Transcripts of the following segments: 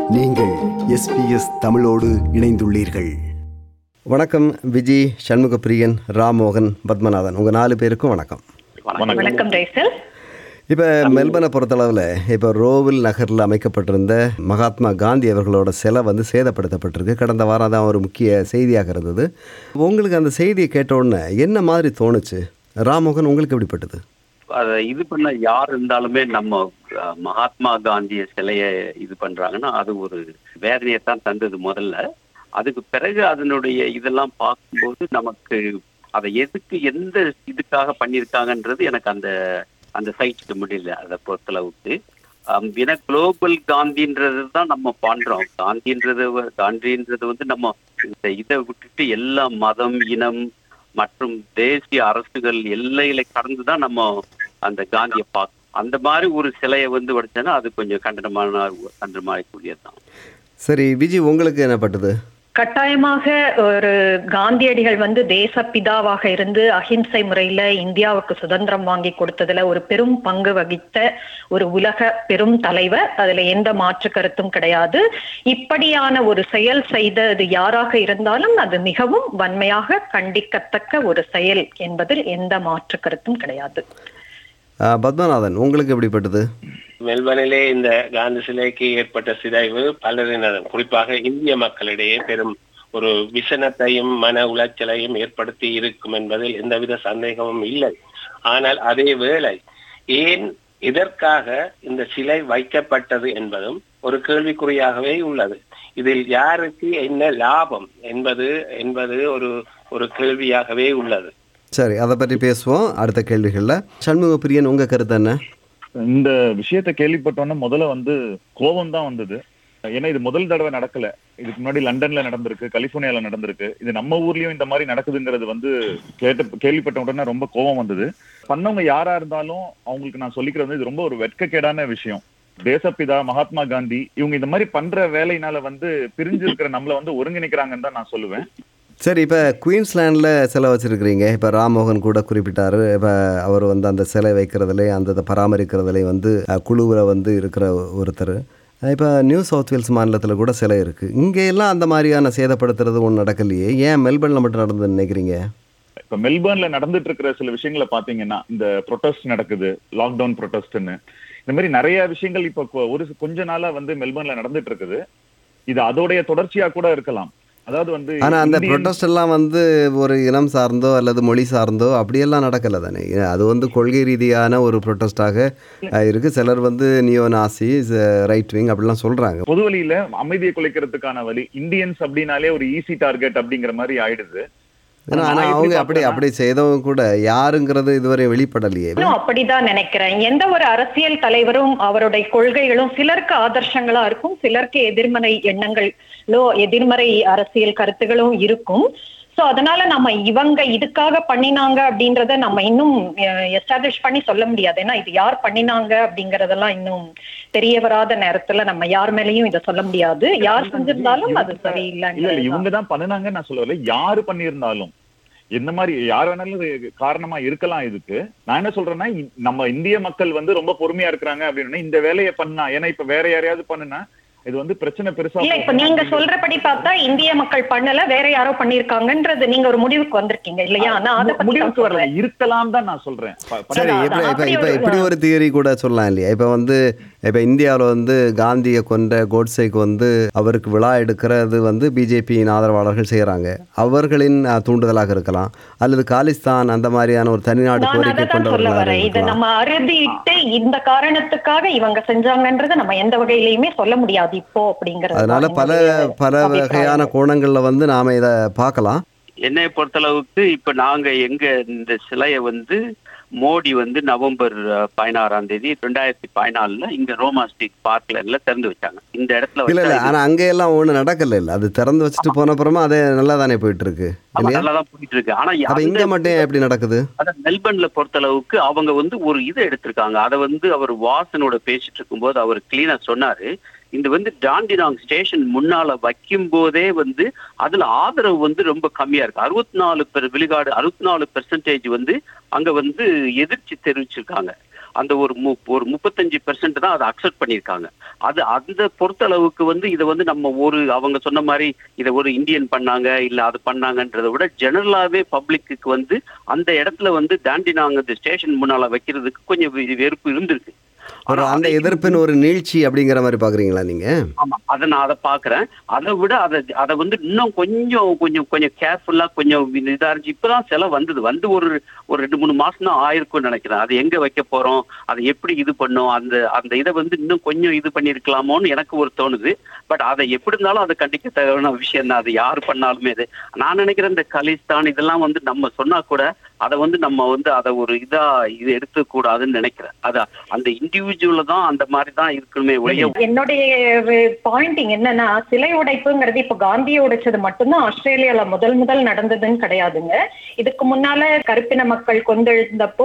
நீங்கள் எஸ்பிஎஸ் தமிழோடு இணைந்துள்ளீர்கள் வணக்கம் விஜி சண்முகப்பிரியன் ராமோகன் பத்மநாதன் உங்கள் நாலு பேருக்கும் வணக்கம் வணக்கம் ரைசல் இப்போ மெல்பனை பொறுத்தளவில் இப்போ ரோவில் நகரில் அமைக்கப்பட்டிருந்த மகாத்மா காந்தி அவர்களோட சிலை வந்து சேதப்படுத்தப்பட்டிருக்கு கடந்த வாரம் தான் ஒரு முக்கிய செய்தியாக இருந்தது உங்களுக்கு அந்த செய்தியை கேட்ட உடனே என்ன மாதிரி தோணுச்சு ராமோகன் உங்களுக்கு எப்படிப்பட்டது அதை இது பண்ண யார் இருந்தாலுமே நம்ம அஹ், மகாத்மா காந்திய சிலைய இது பண்றாங்கன்னா அது ஒரு வேதனையை தான் தந்தது முதல்ல அதுக்கு பிறகு அதனுடைய இதெல்லாம் பார்க்கும்போது நமக்கு அதை எதுக்கு எந்த இதுக்காக பண்ணியிருக்காங்கன்றது எனக்கு அந்த அந்த சைட்டுக்கு முடியல அதை பொறுத்தளவுக்கு அம், ஏன்னா குளோபல் காந்தின்றது தான் நம்ம பண்றோம் காந்தின்றது வ- காந்தின்றது வந்து நம்ம இந்த இதை விட்டுட்டு எல்லா மதம் இனம் மற்றும் தேசிய அரசுகள் எல்லைகளை கடந்து தான் நம்ம அந்த காந்தியை பார்க்கணும் அந்த மாதிரி ஒரு சிலையை வந்து வடிச்சோன்னா அது கொஞ்சம் கண்டனமான கண்டனமாகக்கூடியது தான் சரி விஜி உங்களுக்கு என்ன பட்டது கட்டாயமாக ஒரு காந்தியடிகள் வந்து தேசப்பிதாவாக இருந்து அஹிம்சை முறையில இந்தியாவுக்கு சுதந்திரம் வாங்கி கொடுத்ததுல ஒரு பெரும் பங்கு வகித்த ஒரு உலக பெரும் தலைவர் அதுல எந்த மாற்று கருத்தும் கிடையாது இப்படியான ஒரு செயல் செய்தது யாராக இருந்தாலும் அது மிகவும் வன்மையாக கண்டிக்கத்தக்க ஒரு செயல் என்பதில் எந்த மாற்று கருத்தும் கிடையாது ஆ, பத்மநாதன் உங்களுக்கு எப்படிப்பட்டது மெல்பர்னிலே இந்த காந்தி சிலைக்கு ஏற்பட்ட சிதைவு பலரினரும் குறிப்பாக இந்திய மக்களிடையே பெரும் ஒரு விசனத்தையும் மன உளைச்சலையும் ஏற்படுத்தி இருக்கும் என்பதில் எந்தவித சந்தேகமும் இல்லை ஆனால் அதே வேளை ஏன் எதற்காக இந்த சிலை வைக்கப்பட்டது என்பதும் ஒரு கேள்விக்குறியாகவே உள்ளது இதில் யாருக்கு என்ன லாபம் என்பது என்பது ஒரு ஒரு கேள்வியாகவே உள்ளது சரி அதை பற்றி பேசுவோம் அடுத்த கேள்விகளில் சண்முகப்பிரியன் உங்கள் கருத்து என்ன இந்த விஷயத்தை கேள்விப்பட்டோன்னே முதல்ல வந்து கோபம் தான் வந்தது ஏன்னா இது முதல் தடவை நடக்கல இதுக்கு முன்னாடி லண்டன்ல நடந்திருக்கு கலிபோர்னியால நடந்திருக்கு இது நம்ம ஊர்லயும் இந்த மாதிரி நடக்குதுங்கிறது வந்து கேட்ட கேள்விப்பட்ட உடனே ரொம்ப கோபம் வந்தது பண்ணவங்க யாரா இருந்தாலும் அவங்களுக்கு நான் சொல்லிக்கிறது வந்து இது ரொம்ப ஒரு வெட்கக்கேடான விஷயம் தேசப்பிதா மகாத்மா காந்தி இவங்க இந்த மாதிரி பண்ற வேலையினால வந்து பிரிஞ்சு இருக்கிற நம்மள வந்து ஒருங்கிணைக்கிறாங்கன்னு தான் நான் சொல்லுவேன் சரி இப்போ குயின்ஸ்லாண்டில் சிலை வச்சுருக்கிறீங்க இப்போ ராம்மோகன் கூட குறிப்பிட்டார் இப்போ அவர் வந்து அந்த சிலை வைக்கிறதுலே அந்த இதை பராமரிக்கிறதுலே வந்து குழுவில் வந்து இருக்கிற ஒருத்தர் இப்போ நியூ சவுத் வேல்ஸ் மாநிலத்தில் கூட சிலை இருக்குது இங்கே எல்லாம் அந்த மாதிரியான சேதப்படுத்துறது ஒன்றும் நடக்கலையே ஏன் மெல்பர்னில் மட்டும் நடந்ததுன்னு நினைக்கிறீங்க இப்ப மெல்பர்ன்ல நடந்துட்டு இருக்கிற சில விஷயங்களை பாத்தீங்கன்னா இந்த ப்ரொட்டஸ்ட் நடக்குது லாக்டவுன் ப்ரொட்டஸ்ட்னு இந்த மாதிரி நிறைய விஷயங்கள் இப்ப கொ- ஒரு சி- கொஞ்ச நாளா வந்து மெல்பர்ன்ல நடந்துட்டு இருக்குது இது அதோடைய தொடர்ச்சியா கூட இருக்கலாம் அதாவது வந்து ஆனால் அந்த இந்தியன்- ப்ரொட்டஸ்ட் எல்லாம் வந்து ஒரு இனம் சார்ந்தோ அல்லது மொழி சார்ந்தோ அப்படியெல்லாம் நடக்கலை தானே அது வந்து கொள்கை ரீதியான ஒரு ப்ரொட்டஸ்டாக இருக்குது சிலர் வந்து நியோ நாசி ரைட் விங் அப்படிலாம் சொல்கிறாங்க பொதுவெளியில அமைதியை குலைக்கிறதுக்கான வழி இந்தியன்ஸ் அப்படின்னாலே ஒரு ஈஸி டார்கெட் அப்படிங்கிற மாதிரி ஆயிடுது ஏன்னா நான் ஆனால் எப்படி அவங்க அப்படி பார்க்கறேன்னா- அப்படி செய்தவங்க கூட யாருங்கிறது இதுவரை வெளிப்படலையே நானும் அப்படிதான் நினைக்கிறேன் எந்த ஒரு அரசியல் தலைவரும் அவருடைய கொள்கைகளும் சிலருக்கு ஆதர்சங்களா இருக்கும் சிலருக்கு எதிர்மறை எண்ணங்களோ எதிர்மறை அரசியல் கருத்துகளும் இருக்கும் சோ அதனால நம்ம இவங்க இதுக்காக பண்ணினாங்க அப்படின்றத நம்ம இன்னும் எஸ்டாப்ளிஷ் பண்ணி சொல்ல முடியாது ஏன்னா இது யார் பண்ணினாங்க அப்படிங்கறதெல்லாம் இன்னும் தெரிய வராத நேரத்துல நம்ம யார் மேலயும் இதை சொல்ல முடியாது யார் செஞ்சிருந்தாலும் அது இல்ல இல்ல சரியில்லைன்றது இவங்க தான் பண்ணுனாங்கன்னு நான் சொல்லல யாரு பண்ணியிருந்தாலும் எந்த மாதிரி யார் வேணாலும் இது காரணமா இருக்கலாம் இதுக்கு நான் என்ன சொல்றேன்னா இ- நம்ம இந்திய மக்கள் வந்து ரொம்ப பொறுமையா இருக்கிறாங்க அப்படின்னா இந்த வேலையை பண்ணா ஏன்னா இப்ப வேற யாரையாவது பண்ணுனா இது வந்து பிரச்சனை பெருசா இல்ல இப்ப போகும் நீங்க அப்படிங்கிறது- சொல்றபடி பார்த்தா இந்திய மக்கள் பண்ணல வேற யாரோ பண்ணிருக்காங்கன்றது நீங்க ஒரு முடிவுக்கு வந்திருக்கீங்க இல்லையா ஆனா அத மு- பத்தி முடிவுக்கு நான் வரல சொல்றேன். இருக்கலாம் தான் நான் சொல்றேன் ப- ப- சரி அதான், இப்போ இப்போ அப்படி இப்போ ஒரு- இப்படி ஒரு தியரி கூட சொல்லலாம் இல்லையா இப்போ வந்து இப்போ இந்தியாவில் வந்து காந்தியை கொன்ற கோட்ஸேக்கு வந்து அவருக்கு விழா எடுக்கிறது வந்து பிஜேபியின் ஆதரவாளர்கள் செய்கிறாங்க அவர்களின் அஹ், தூண்டுதலாக இருக்கலாம் அல்லது காலிஸ்தான் அந்த மாதிரியான ஒரு தனிநாடு நான் கோரிக்கை அதான் சொல்ல கொண்டவர்களாக வரேன் இதை இருக்கலாம் நம்ம அறுதிட்டு இந்த காரணத்துக்காக இவங்க செஞ்சாங்கன்றத நம்ம எந்த வகையிலயுமே சொல்ல முடியாது இப்போ அப்படிங்கறது அதனால தான் பல என்னுடைய பல அபிப்பிராயம். வகையான கோணங்களில் வந்து நாம் இதை பார்க்கலாம் என்னை பொறுத்தளவுக்கு இப்ப நாங்க எங்க இந்த சிலையை வந்து மோடி வந்து நவம்பர் அஹ், பதினாறாம் தேதி ரெண்டாயிரத்தி பதினாலுல இங்க ரோமா ஸ்ட்ரீட் பார்க்ல எல்லாம் திறந்து வச்சாங்க இந்த இடத்துல இல்லை இல்லை வச்சா இது- ஆனால் அங்கே எல்லாம் ஒன்றும் நடக்கல இல்லை அது திறந்து வச்சுட்டு போன அப்புறமா அதே நல்லா தானே போயிட்டு இருக்கு ஆமா, இல்லையா நல்லாதான் போயிட்டு இருக்கு ஆனா அப்போ அந்த- இங்கே மட்டும் ஏன் எப்படி நடக்குது அதான் மெல்பர்ன்ல பொறுத்தளவுக்கு அவங்க வந்து ஒரு இதை எடுத்திருக்காங்க அதை வந்து அவர் வாசனோட பேசிட்டு இருக்கும்போது அவர் கிளீனா சொன்னாரு இந்த வந்து டாண்டினாங் ஸ்டேஷன் முன்னால வைக்கும் போதே வந்து அதுல ஆதரவு வந்து ரொம்ப கம்மியா இருக்கு அறுபத்தி நாலு பெர் விழுக்காடு அறுபத்தி நாலு பெர்சன்டேஜ் வந்து அங்க வந்து எதிர்ச்சி தெரிவிச்சிருக்காங்க அந்த ஒரு மு ஒரு முப்பத்தஞ்சு பெர்சென்ட் தான் அதை அக்செப்ட் பண்ணியிருக்காங்க அது அந்த பொறுத்தளவுக்கு வந்து இதை வந்து நம்ம ஒரு அவங்க சொன்ன மாதிரி இதை ஒரு இந்தியன் பண்ணாங்க இல்ல அது பண்ணாங்கன்றதை விட ஜெனரலாவே பப்ளிக்கு வந்து அந்த இடத்துல வந்து தாண்டி நாங்க இந்த ஸ்டேஷன் முன்னால வைக்கிறதுக்கு கொஞ்சம் வெ- வெறுப்பு இருந்திருக்கு ஒரு ஆனா அந்த அதை- எதிர்ப்பின் ஒரு நீழ்ச்சி அப்படிங்கிற மாதிரி பார்க்குறீங்களா நீங்கள் ஆமா அதை நான் அதை பாக்குறேன் அதை விட அதை அதை வந்து இன்னும் கொஞ்சம் கொஞ்சம் கொஞ்சம் கேர்ஃபுல்லா கொஞ்சம் இதா இருந்துச்சு இப்பதான் செலவு வந்தது வந்து ஒரு ஒரு ரெண்டு மூணு மாசம் தான் ஆயிருக்கும்னு நினைக்கிறேன் அது எங்க வைக்க போறோம் அதை எப்படி இது பண்ணோம் அந்த அந்த இதை வந்து இன்னும் கொஞ்சம் இது பண்ணிருக்கலாமோன்னு எனக்கு ஒரு தோணுது பட் அதை எப்படி இருந்தாலும் அதை கண்டிக்க தேவையான விஷயம் தான் அது யார் பண்ணாலுமே இது நான் நினைக்கிறேன் இந்த கலிஸ்தான் இதெல்லாம் வந்து நம்ம சொன்னா கூட அதை வந்து நம்ம வந்து அதை ஒரு இதா இது எடுக்க கூடாதுன்னு நினைக்கிறேன் அதான் அந்த இண்டிவிஜுவல தான் அந்த மாதிரி தான் இருக்கணுமே ஒழிய என்னுடைய பாயிண்டிங் என்னன்னா சிலை உடைப்புங்கிறது இப்ப காந்தியை உடைச்சது மட்டும்தான் ஆஸ்திரேலியால முதல் முதல் நடந்ததுன்னு கிடையாதுங்க இதுக்கு முன்னால கருப்பின மக்கள் கொந்தெழுந்தப்போ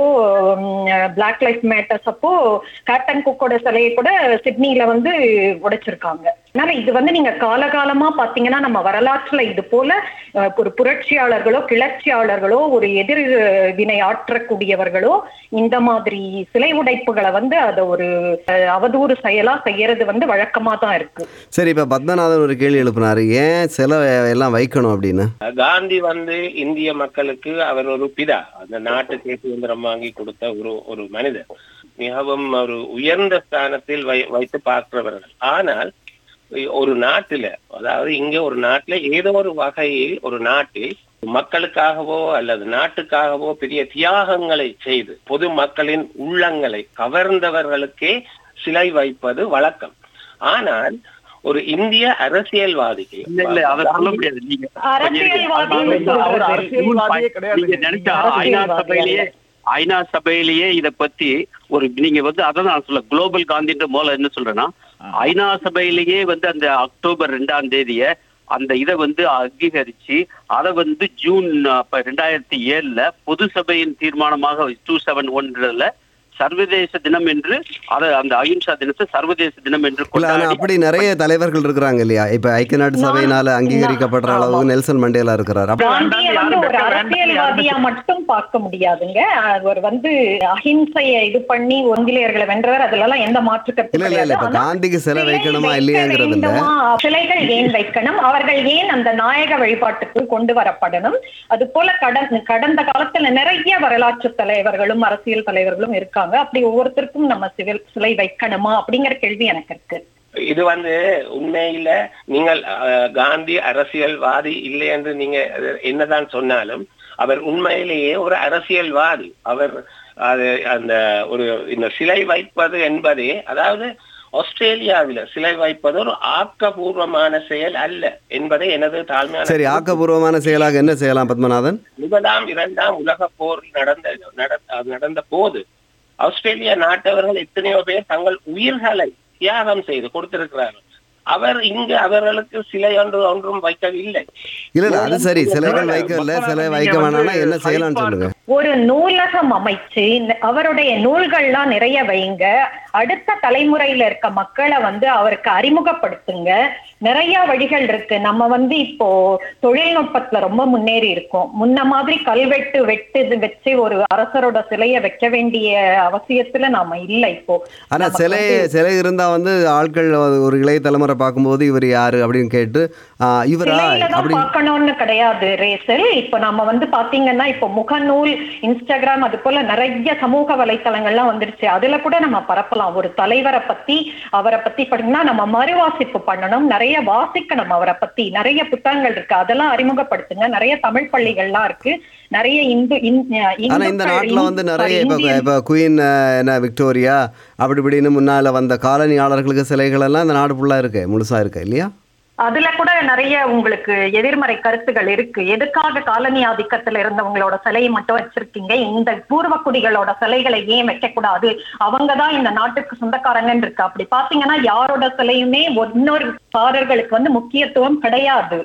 பிளாக் லைஃப் மேட்டர்ஸ் அப்போ கேப்டன் குக்கோட சிலையை கூட சிட்னில வந்து உடைச்சிருக்காங்க அதனால இது வந்து நீங்க காலகாலமா பாத்தீங்கன்னா நம்ம வரலாற்றுல இது போல அஹ், ஒரு புரட்சியாளர்களோ கிளர்ச்சியாளர்களோ ஒரு எதிர் வினை ஆற்றக்கூடியவர்களோ இந்த மாதிரி சிலை உடைப்புகளை வந்து அதை ஒரு அஹ், அவதூறு செயலா செய்யறது வந்து வழக்கமா தான் இருக்கு சரி இப்போ பத்மநாதன் ஒரு கேள்வி எழுப்பினார் ஏன் சிலை எல்லாம் வைக்கணும் அப்படின்னு காந்தி வந்து இந்திய மக்களுக்கு அவர் ஒரு பிதா அந்த நாட்டுக்கு சுதந்திரம் வாங்கி கொடுத்த ஒரு ஒரு மனிதர் மிகவும் ஒரு உயர்ந்த ஸ்தானத்தில் வை வைத்து பார்க்கிறவர்கள் ஆனால் ஒரு நாட்டில அதாவது இங்க ஒரு நாட்டுல ஏதோ ஒரு வகையில் ஒரு நாட்டில் மக்களுக்காகவோ அல்லது நாட்டுக்காகவோ பெரிய தியாகங்களை செய்து பொது மக்களின் உள்ளங்களை கவர்ந்தவர்களுக்கே சிலை வைப்பது வழக்கம் ஆனால் ஒரு இந்திய அரசியல்வாதிக்கு இல்ல இல்ல அதை சொல்ல முடியாது நீங்க அரசியல்வாதி அவர் அரசியல்வாதியே கிடையாது. நீங்க நினைச்சா அரசியல்வாதி ஐநா சபையிலேயே ஐநா சபையிலேயே இத பத்தி ஒரு நீங்க வந்து அதான் நான் சொல்ல குளோபல் காந்தின்ற மூலம் என்ன சொல்றேன்னா ஐநா சபையிலேயே வந்து அந்த அக்டோபர் ரெண்டாம் தேதிய அந்த இதை வந்து அங்கீகரிச்சு அதை வந்து ஜூன் அப்ப ரெண்டாயிரத்தி ஏழுல பொது சபையின் தீர்மானமாக டூ செவன் ஒன்றுல சர்வதேச தினம் என்று அதை அந்த அஹிம்சா தினத்தை சர்வதேச தினம் என்று இல்லை ஆனால் கொண்டாடி அப்படி நிறைய தலைவர்கள் இருக்கிறாங்க இல்லையா இப்போ ஐக்கிய நாடு சபையினால அங்கீகரிக்கப்படுற அளவுக்கு நெல்சன் மண்டேலா இருக்கிறார் அப்ப காந்திய வந்து ஒரு அரசியல்வாதியா மட்டும் பார்க்க முடியாதுங்க அவர் வந்து அஹிம்சையை இது பண்ணி ஒங்கிலியர்களை வென்றவர் அதுல எல்லாம் எந்த மாற்று கருத்து இல்ல இல்ல இல்ல இப்ப கிடையாது. ஆனா, காந்திக்கு சிலை சிலை வைக்கணுமா வைக்க இல்லையாங்கிறது இல்ல வேண்டுமா? சிலைகள் ஏன் வைக்கணும் அவர்கள் ஏன் அந்த நாயக வழிபாட்டுக்கு கொண்டு வரப்படணும் அது போல கடந்த கடந்த காலத்துல நிறைய வரலாற்று தலைவர்களும் அரசியல் தலைவர்களும் இருக்காங்க அப்படி ஒவ்வொருத்தருக்கும் நம்ம சிவில் சிலை வைக்கணுமா அப்படிங்கிற கேள்வி எனக்கு இருக்கு இது வந்து உண்மையில நீங்கள் அஹ், காந்தி அரசியல்வாதி இல்லை என்று நீங்க அது என்னதான் சொன்னாலும் அவர் உண்மையிலேயே ஒரு அரசியல்வாதி அவர் அது அந்த ஒரு இந்த சிலை வைப்பது என்பதே அதாவது ஆஸ்திரேலியாவில சிலை வைப்பது ஒரு ஆக்கபூர்வமான செயல் அல்ல என்பதே எனது தாழ்மையான சரி ஆக்கப்பூர்வமான செயலாக என்ன செய்யலாம் பத்மநாதன் முதலாம் இரண்டாம் உலக போர் நடந்த நட- நடந்த போது ஆஸ்திரேலியா நாட்டவர்கள் எத்தனையோ பேர் தங்கள் உயிர்களை தியாகம் செய்து கொடுத்திருக்கிறார்கள் அவர் இங்கு அவர்களுக்கு சிலை ஒன்று ஒன்றும் வைக்கவில்லை இல்ல இல்ல அது சரி சிலைகள் வைக்கல சிலை வைக்க வேணாம்னா என்ன செய்யலாம்னு சொல்லுங்க ஒரு நூலகம் அமைச்சு ந- அவருடைய நூல்கள்லாம் நிறைய வைங்க அடுத்த தலைமுறையில இருக்க மக்களை வந்து அவருக்கு அறிமுகப்படுத்துங்க நிறைய வழிகள் இருக்கு நம்ம வந்து இப்போ தொழில்நுட்பத்துல ரொம்ப முன்னேறி இருக்கோம் முன்ன மாதிரி கல்வெட்டு வெட்டு இது வச்சு ஒரு அரசரோட சிலையை வைக்க வேண்டிய அவசியத்துல நாம இல்ல இப்போ ஆனா நமக்கு சிலை வந்து- சிலை இருந்தா வந்து ஆட்கள் ஒரு இளைய தலைமுறை பார்க்கும்போது இவர் யாரு அப்படின்னு கேட்டு ஆ, இவரா சிலையில தான் அப்படி பார்க்கணும்னு கிடையாது ரேசல் இப்ப நம்ம வந்து பாத்தீங்கன்னா இப்போ முகநூல் இன்ஸ்டாகிராம் அது போல நிறைய சமூக வலைத்தளங்கள்லாம் வந்துருச்சு அதுல கூட நம்ம பரப்பலாம் ஒரு தலைவரை பத்தி அவரை பத்தி படிக்கணும்னா நம்ம மறுவாசிப்பு பண்ணணும் நிறைய வாசிக்கணும் அவரை பத்தி நிறைய புத்தகங்கள் இருக்கு அதெல்லாம் அறிமுகப்படுத்துங்க நிறைய தமிழ் பள்ளிகள்லாம் இருக்கு நிறைய இந்து இந்- ஆனா இந்த இந்துக்கள், நாட்டுல வந்து இந்~ நிறைய sorry, இப்போ இந்தியன் இப்போ குயின் என்ன விக்டோரியா அப்படி இப்படின்னு முன்னால வந்த காலனியாளர்களுக்கு சிலைகள் எல்லாம் இந்த நாடு ஃபுல்லா இருக்கு முழுசா இருக்கு இல்லையா அதுல கூட நிறைய உங்களுக்கு எதிர்மறை கருத்துகள் இருக்கு எதுக்காக காலனி ஆதிக்கத்துல இருந்தவங்களோட சிலையை மட்டும் வச்சிருக்கீங்க இந்த பூர்வக்குடிகளோட சிலைகளை ஏன் வைக்க கூடாது அவங்கதான் இந்த நாட்டுக்கு சொந்தக்காரங்கன்னு இருக்கு அப்படி பாத்தீங்கன்னா யாரோட சிலையுமே இன்னொரு காரர்களுக்கு வந்து முக்கியத்துவம் கிடையாது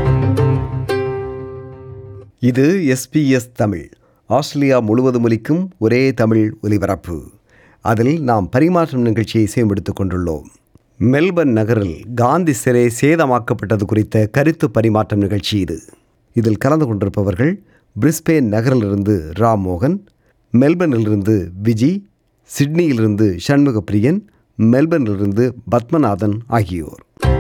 இது எஸ்பிஎஸ் தமிழ் ஆஸ்திரேலியா முழுவதும் ஒலிக்கும் ஒரே தமிழ் ஒலிபரப்பு அதில் நாம் பரிமாற்றம் நிகழ்ச்சியை சேமித்துக் கொண்டுள்ளோம் மெல்பர்ன் நகரில் காந்தி சிலை சேதமாக்கப்பட்டது குறித்த கருத்து பரிமாற்றம் நிகழ்ச்சி இது இதில் கலந்து கொண்டிருப்பவர்கள் பிரிஸ்பேன் நகரிலிருந்து ராம் மோகன் மெல்பர்னிலிருந்து விஜி சிட்னியிலிருந்து சண்முக பிரியன் மெல்பர்னிலிருந்து பத்மநாதன் ஆகியோர்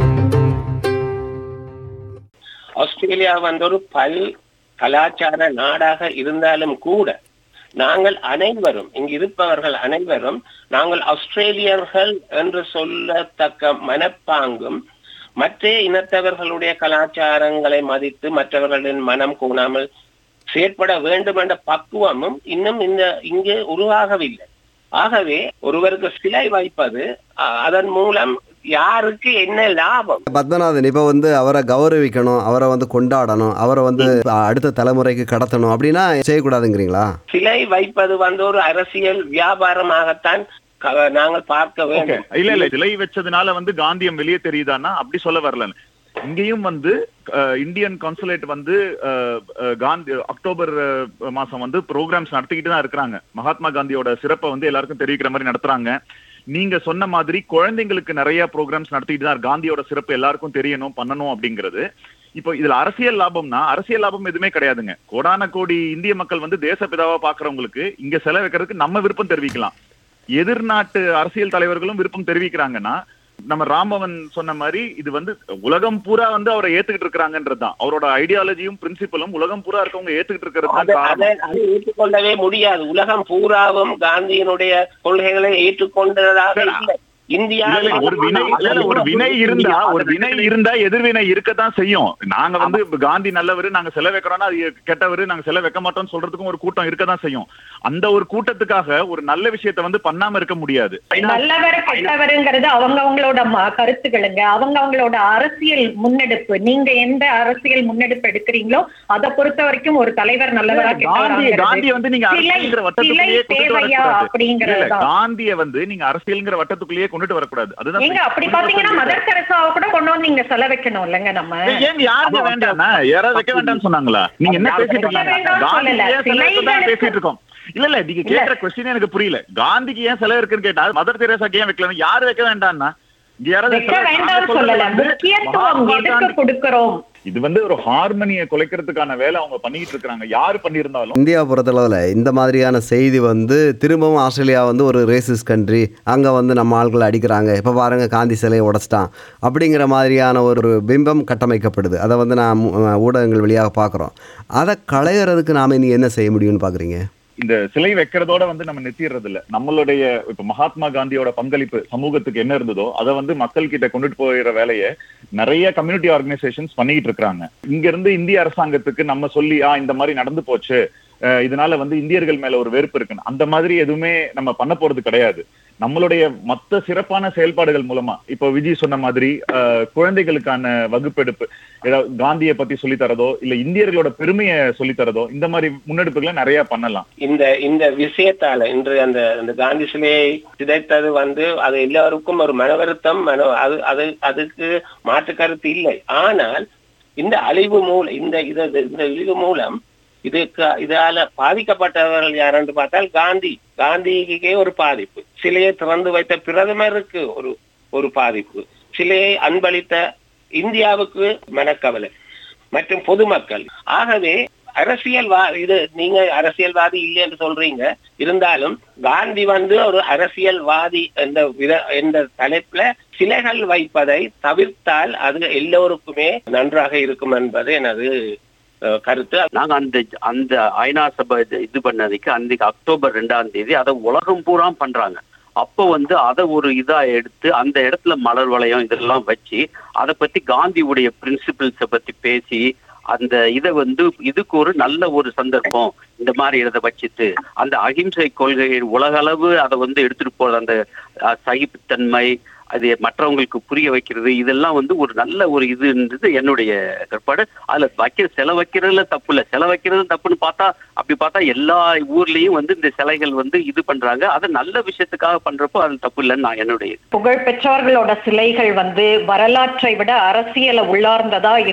ஆஸ்திரேலியா வந்து ஒரு பல் கலாச்சார நாடாக இருந்தாலும் கூட நாங்கள் அனைவரும் இங்கு இருப்பவர்கள் அனைவரும் நாங்கள் ஆஸ்திரேலியர்கள் என்று சொல்லத்தக்க மனப்பாங்கும் மற்ற இனத்தவர்களுடைய கலாச்சாரங்களை மதித்து மற்றவர்களின் மனம் கூணாமல் செயற்பட வேண்டும் என்ற பக்குவமும் இன்னும் இந்த இங்கு உருவாகவில்லை ஆகவே ஒருவருக்கு சிலை வைப்பது அ- அதன் மூலம் யாருக்கு என்ன லாபம் பத்மநாதன் இப்போ வந்து அவரை கௌரவிக்கணும் அவரை வந்து கொண்டாடணும் அவரை வந்து அடுத்த தலைமுறைக்கு கடத்தணும் அப்படின்னா செய்யக்கூடாதுங்கிறீங்களா சிலை வைப்பது வந்து ஒரு அரசியல் வியாபாரமாகத்தான் க- நாங்கள் பார்க்க ஓகே வேண்டும் இல்ல இல்ல சிலை வச்சதுனால வந்து காந்தியம் வெளியே தெரியுதான்னா அப்படி சொல்ல வரல இங்கேயும் வந்து அஹ், இந்தியன் கான்சுலேட் வந்து அஹ், அஹ், காந்தி அக்டோபர் அஹ், மாசம் வந்து ப்ரோக்ராம்ஸ் நடத்திக்கிட்டு தான் இருக்கிறாங்க மகாத்மா காந்தியோட சிறப்பை வந்து எல்லாருக்கும் தெரிவிக்கிற மாதிரி நடத்துறாங்க நீங்க சொன்ன மாதிரி குழந்தைங்களுக்கு நிறைய ப்ரோக்ராம்ஸ் நடத்திட்டு தான் இருக்கு. காந்தியோட சிறப்பு எல்லாருக்கும் தெரியணும் பண்ணணும் அப்படிங்கிறது இப்போ இதுல அரசியல் லாபம்னா அரசியல் லாபம் எதுவுமே கிடையாதுங்க கோடான கோடி இந்திய மக்கள் வந்து தேசப்பிதாவா பாக்குறவங்களுக்கு இங்க செலவு வைக்கிறதுக்கு நம்ம விருப்பம் தெரிவிக்கலாம் எதிர்நாட்டு அரசியல் தலைவர்களும் விருப்பம் தெரிவிக்கிறாங்கன்னா நம்ம ராமவன் சொன்ன மாதிரி இது வந்து உலகம் பூரா வந்து அவரை ஏத்துக்கிட்டு இருக்கிறாங்கன்றதுதான் அவரோட ஐடியாலஜியும் பிரின்சிபலும் உலகம் பூரா இருக்கவங்க ஏத்துக்கிட்டு இருக்கிறது அதை தான் அதை காரணம் அதை ஏற்றுக்கொள்ளவே முடியாது உலகம் பூராவும் காந்தியினுடைய கொள்கைகளை ஏற்றுக்கொண்டதாக இல்லை இந்தியா இல்ல, இல்ல, ஒரு வினை இல்ல, இல்ல, ஒரு வினை இருந்தா ஒரு வினை இருந்தா எதிர்வினை இருக்கத்தான் செய்யும் நாங்க வந்து இப்ப காந்தி நல்லவரு நாங்க செல வைக்கிறோம்னா அது கெட்டவரு நாங்க செல வைக்க மாட்டோம்னு சொல்றதுக்கும் ஒரு கூட்டம் இருக்கதான் செய்யும் அந்த ஒரு கூட்டத்துக்காக ஒரு நல்ல விஷயத்த வந்து பண்ணாம இருக்க முடியாது நல்லவர் கெட்டவருங்கிறது அவங்கவங்களோட ம- கருத்துக்களுங்க அவங்கவங்களோட அரசியல் முன்னெடுப்பு நீங்க எந்த அரசியல் முன்னெடுப்பு எடுக்கிறீங்களோ அதை பொறுத்த வரைக்கும் ஒரு தலைவர் நல்லவரா காந்தி கெட்டவராங்கிறது காந்திய வந்து நீங்க சிலை- அரசியல்ங்கிற சிலை வட்டத்துக்குள்ளேயே கொண்டுட்டு தேவையா வரக்கூடாது இல்ல, இல்ல, அப்படிங்கறதுதான் காந்திய வந்து நீங்க அரசியல்ங்கிற வட்டத்துக்குள்ளேயே கொண்டுட்டு வரக்கூடாது அதுதான் ஏங்க அப்படி பாத்தீங்கன்னா மதர் தெரசாவை கூட கொண்டு வந்து நீங்க செல வைக்கணும் இல்லைங்க நம்ம ஏய், ஏங்க யாருங்க வேண்டாம்னா யாராவது வைக்க வேண்டாம்னு சொன்னாங்களா நீங்க என்ன பேசிட்டு இருக்கீங்க வேண்டாம்னு காந்திக்கு சொல்லல. ஏன் செலவு இருக்குன்னு தான் சிலைகளுக்கு- பேசிட்டு இருக்கோம் இல்ல இல்ல நீங்க கேக்குற கொஸ்டின் எனக்கு புரியல காந்திக்கு ஏன் செலவு இருக்குன்னு கேட்டா மதர் தெரேசாக்கு ஏன் வைக்கல யாரு வைக்க வேண்டாம்னா இங்க யாராவது வைக்க செலவு- நாங்க வேண்டாம்னு சொல்றது சொல்லல வந்து முக்கியத்துவம் மகாத்மா எதுக்கு காந்தி- கொடுக்கிறோம் இது வந்து ஒரு ஹார்மனியை குலைக்கிறதுக்கான வேலை அவங்க பண்ணிட்டு இருக்காங்க யாரு பண்ணியிருந்தாலும் இந்தியா பொறுத்தளவில் இந்த மாதிரியான செய்தி வந்து திரும்பவும் ஆஸ்திரேலியா வந்து ஒரு ரேசிஸ் கண்ட்ரி அங்கே வந்து நம்ம ஆட்களை அடிக்கிறாங்க இப்போ பாருங்க காந்தி சிலையை உடைச்சிட்டான் அப்படிங்கிற மாதிரியான ஒரு பிம்பம் கட்டமைக்கப்படுது அதை வந்து நான் மு- ஊடகங்கள் வழியாக பார்க்குறோம் அதை களையிறதுக்கு நாம் இனி என்ன செய்ய முடியும்னு பார்க்குறீங்க இந்த சிலை வைக்கிறதோட வந்து நம்ம நிறுத்திடுறது இல்ல நம்மளுடைய இப்ப மகாத்மா காந்தியோட பங்களிப்பு சமூகத்துக்கு என்ன இருந்ததோ அதை வந்து மக்கள் கிட்ட கொண்டுட்டு போயிற வேலையை நிறைய கம்யூனிட்டி ஆர்கனைசேஷன்ஸ் பண்ணிட்டு இருக்காங்க இங்க இருந்து இந்திய அரசாங்கத்துக்கு நம்ம சொல்லி ஆ இந்த மாதிரி நடந்து போச்சு அஹ் இதனால வந்து இந்தியர்கள் மேல ஒரு வெறுப்பு இருக்குன்னு அந்த மாதிரி எதுவுமே நம்ம பண்ண போறது கிடையாது நம்மளுடைய மத்த சிறப்பான செயல்பாடுகள் மூலமா இப்போ விஜய் சொன்ன மாதிரி அஹ், குழந்தைகளுக்கான வகுப்பெடுப்பு ஏதாவது காந்தியை பத்தி சொல்லி தரதோ இல்ல இந்தியர்களோட பெருமையை சொல்லி தரதோ இந்த மாதிரி முன்னெடுப்புகளை நிறைய பண்ணலாம் இந்த இந்த விஷயத்தால இன்று அந்த அந்த காந்தி சிலையை சிதைத்தது வந்து அது எல்லாருக்கும் ஒரு மன வருத்தம் மன அது அது அதுக்கு மாற்று கருத்து இல்லை ஆனால் இந்த அழிவு மூலம் இந்த இது இந்த இழிவு மூலம் இதுக்கு இதால பாதிக்கப்பட்டவர்கள் யாரென்று பார்த்தால் காந்தி காந்திக்கே ஒரு பாதிப்பு சிலையை திறந்து வைத்த பிரதமருக்கு ஒரு ஒரு பாதிப்பு சிலையை அன்பளித்த இந்தியாவுக்கு மனக்கவலை மற்றும் பொதுமக்கள் ஆகவே அரசியல்வா இது நீங்க அரசியல்வாதி இல்லை என்று சொல்றீங்க இருந்தாலும் காந்தி வந்து ஒரு அரசியல்வாதி என்ற வித என்ற தலைப்புல சிலைகள் வைப்பதை தவிர்த்தால் அது எல்லோருக்குமே நன்றாக இருக்கும் என்பது எனது அஹ், கருத்து நாங்க அந்த அந்த ஐநா சபை இது- இது பண்ணதுக்கு அன்றைக்கு அக்டோபர் ரெண்டாம் தேதி அதை உலகம் பூரா பண்றாங்க அப்போ வந்து அதை ஒரு இதா எடுத்து அந்த இடத்துல மலர் வளையம் இதெல்லாம் வச்சு அதை பத்தி காந்தியுடைய பிரின்சிபிள்ஸை பத்தி பேசி அந்த இதை வந்து இதுக்கு ஒரு நல்ல ஒரு சந்தர்ப்பம் இந்த மாதிரி இதை வச்சுட்டு அந்த அகிம்சை கொள்கை உலகளவு அதை வந்து எடுத்துட்டு போறது அந்த அஹ், சகிப்புத்தன்மை அது மற்றவங்களுக்கு புரிய வைக்கிறது இதெல்லாம் வந்து ஒரு நல்ல ஒரு இதுன்றது என்னுடைய கற்பாடு அதுல வைக்கிற சிலை வைக்கிறதுல தப்பு இல்லை சிலை வைக்கிறது தப்புன்னு பார்த்தா அப்படி பார்த்தா எல்லா ஊர்லயும் வந்து இந்த சிலைகள் வந்து இது பண்றாங்க அதை நல்ல விஷயத்துக்காக பண்றப்போ அது தப்பு இல்லைன்னு நான் என்னுடைய புகழ் பெற்றவர்களோட சிலைகள் வந்து வரலாற்றை விட அரசியலை உள்ளார்ந்ததா இருந்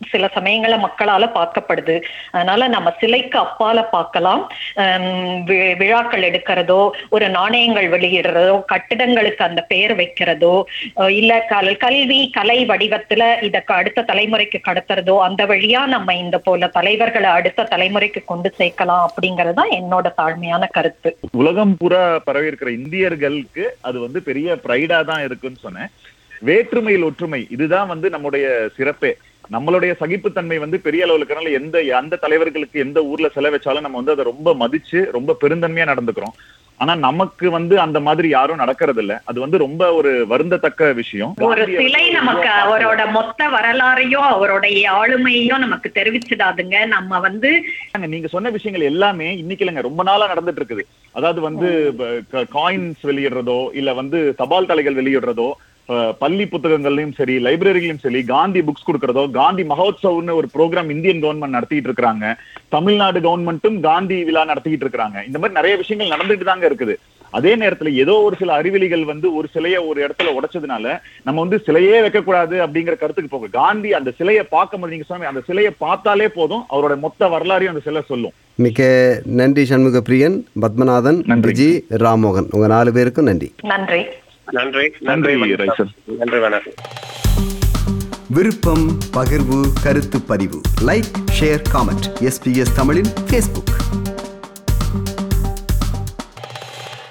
சில சமயங்கள மக்களால பார்க்கப்படுது அதனால நம்ம சிலைக்கு அப்பால பார்க்கலாம் ஹம், வி- விழாக்கள் எடுக்கிறதோ ஒரு நாணயங்கள் வெளியிடுறதோ கட்டிடங்களுக்கு அந்த பெயர் வைக்கிறதோ அஹ் இல்ல கல் கல்வி கலை வடிவத்துல இத க- அடுத்த தலைமுறைக்கு கடத்துறதோ அந்த வழியா நம்ம இந்த போல தலைவர்களை அடுத்த தலைமுறைக்கு கொண்டு சேர்க்கலாம் அப்படிங்கறது தான் என்னோட தாழ்மையான கருத்து உலகம் பூரா பரவி இருக்கிற இந்தியர்களுக்கு அது வந்து பெரிய ப்ரைடா தான் இருக்குன்னு சொன்னேன் வேற்றுமையில் ஒற்றுமை இதுதான் வந்து நம்முடைய சிறப்பே நம்மளுடைய சகிப்புத்தன்மை வந்து பெரிய அளவுல இருக்கறனால எந்த அந்த தலைவர்களுக்கு எந்த ஊர்ல செலவச்சாலும் நம்ம வந்து அதை ரொம்ப மதிச்சு ரொம்ப பெருந்தன்மையா நடந்துக்கிறோம் ஆனா நமக்கு வந்து அந்த மாதிரி யாரும் நடக்கிறது இல்ல அது வந்து ரொம்ப ஒரு வருந்தத்தக்க விஷயம் ஒரு காந்தியை சிலை வந்து நமக்கு ரொம்ப அவரோட மொத்த வரலாறையும் அவருடைய ஆளுமையையும் நமக்கு தெரிவிச்சிடாதுங்க நம்ம வந்து பாருங்க, நீங்க சொன்ன விஷயங்கள் எல்லாமே இன்னைக்கு இல்லைங்க ரொம்ப நாளா நடந்துட்டு இருக்குது அதாவது வந்து காயின்ஸ் வெளியிடுறதோ இல்ல வந்து தபால் தலைகள் வெளியிடுறதோ அஹ், பள்ளி புத்தகங்கள்லயும் சரி லைப்ரரியிலும் சரி காந்தி புக்ஸ் கொடுக்கறதோ காந்தி மகோத்சவ்னு ஒரு ப்ரோக்ராம் இந்தியன் கவர்மெண்ட் நடத்திட்டு இருக்காங்க தமிழ்நாடு கவர்மெண்ட்டும் காந்தி விழா நடத்திட்டு இருக்காங்க இந்த மாதிரி நிறைய விஷயங்கள் நடந்துட்டு தாங்க இருக்குது அதே நேரத்துல ஏதோ ஒரு சில அறிவிலிகள் வந்து ஒரு சிலையை ஒரு இடத்துல உடைச்சதுனால நம்ம வந்து சிலையே வைக்கக்கூடாது அப்படிங்கிற கருத்துக்கு போகும் காந்தி அந்த சிலையை பார்க்கும்போது நீங்க சொன்ன அந்த சிலையை பார்த்தாலே போதும் அவரோட மொத்த வரலாறையும் அந்த சிலை சொல்லும் மிக்க நன்றி சண்முக பிரியன் பத்மநாதன் நன்றி. விஜி ராமோகன் உங்க நாலு பேருக்கும் நன்றி நன்றி நன்றி நன்றி, வணக்கம். ரைசர். நன்றி வணக்கம் விருப்பம் பகிர்வு கருத்து பதிவு லைக் ஷேர் காமெண்ட் எஸ்பிஎஸ் தமிழின் ஃபேஸ்புக்